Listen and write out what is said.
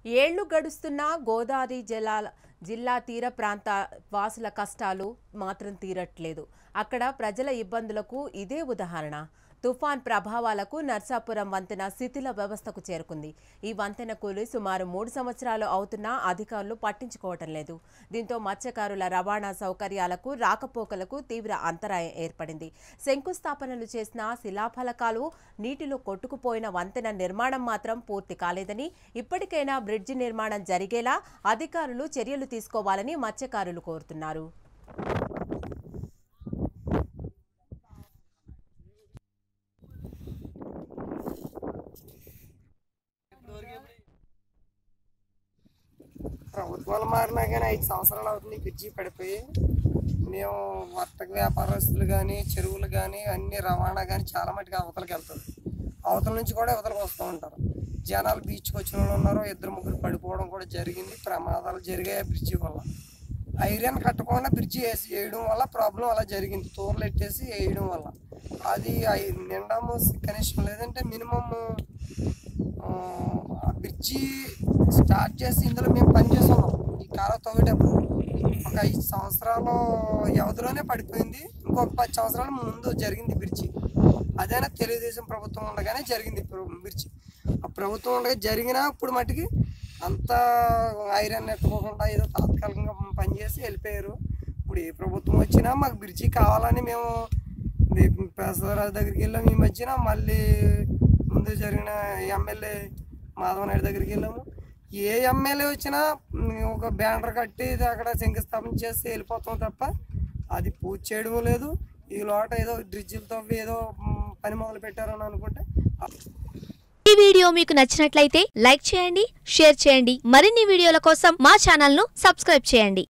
ఏళ్లు గడుస్తున్నా గోదావరి జలాల జిల్లా తీర ప్రాంత వాసుల కష్టాలు మాత్రం తీరట్లేదు అక్కడ ప్రజల ఇబ్బందులకు ఇదే ఉదాహరణ తుఫాన్ ప్రభావాలకు నర్సాపురం వంతెన శిథిల వ్యవస్థకు చేరుకుంది ఈ వంతెన కూలి సుమారు మూడు సంవత్సరాలు అవుతున్నా అధికారులు పట్టించుకోవటం లేదు దీంతో మత్స్యకారుల రవాణా సౌకర్యాలకు రాకపోకలకు తీవ్ర అంతరాయం ఏర్పడింది శంకుస్థాపనలు చేసిన శిలాఫలకాలు నీటిలో కొట్టుకుపోయిన వంతెన నిర్మాణం మాత్రం పూర్తి కాలేదని ఇప్పటికైనా బ్రిడ్జి నిర్మాణం జరిగేలా అధికారులు చర్యలు తీసుకోవాలని మత్స్యకారులు కోరుతున్నారు ప్రభుత్వాలు మారినా కానీ ఐదు సంవత్సరాలు అవుతుంది ఈ బ్రిడ్జి పడిపోయి మేము వర్తక వ్యాపారస్తులు కానీ చెరువులు కానీ అన్ని రవాణా కానీ చాలా మటుకు అవతలకి వెళ్తుంది అవతల నుంచి కూడా అవతలకి వస్తూ ఉంటారు జనాలు బీచ్కి వచ్చిన వాళ్ళు ఉన్నారు ఇద్దరు ముగ్గురు పడిపోవడం కూడా జరిగింది ప్రమాదాలు జరిగాయి ఆ బ్రిడ్జి వల్ల ఐరన్ కట్టకుండా బ్రిడ్జి వేసి వేయడం వల్ల ప్రాబ్లం అలా జరిగింది తూర్లు ఎట్టేసి వేయడం వల్ల అది ఐ- నిండాము కనీసం లేదంటే మినిమమ్ ఆ బ్రిడ్జి స్టార్ట్ చేసి ఇందులో మేము పనిచేస్తున్నాం ఈ కాలం తవ్వేటప్పుడు ఒక ఐదు సంవత్సరాల వ్యవధిలోనే పడిపోయింది ఇంకొక పది సంవత్సరాల ముందు జరిగింది బ్రిడ్జి అదైనా తెలుగుదేశం ప్రభుత్వం ఉండగానే జరిగింది ప్ర- బ్రిడ్జి ఆ ప్రభుత్వం ఉండగా జరిగినా ఇప్పుడు మటుకి అంతా ఐరన్ ఎట్టుకోకుండా ఏదో తాత్కాలికంగా పనిచేసి వెళ్ళిపోయారు ఇప్పుడు ఏ ప్రభుత్వం వచ్చినా మాకు బ్రిడ్జి కావాలని మేము ప్రసాదరాజు దగ్గరికి వెళ్ళాము ఈ మధ్యన మళ్ళీ ముందు జరిగిన ఎమ్మెల్యే మాధవ నాయుడు దగ్గరికి వెళ్ళాము ఏ ఎమ్మెల్యే వచ్చినా ఉమ్, ఒక బ్యానర్ కట్టి ఇది అక్కడ శంకుస్థాపన చేసి వెళ్ళిపోతాం తప్ప అది పూర్తి చేయడం లేదు ఈ లోట ఏదో డ్రిడ్జిలతో ఏదో ఉమ్, పని మొదలు పెట్టారని అనుకుంటే ఈ వీడియో మీకు నచ్చినట్లయితే లైక్ చేయండి షేర్ చేయండి మరిన్ని వీడియోల కోసం మా ఛానల్ను సబ్స్క్రైబ్ చేయండి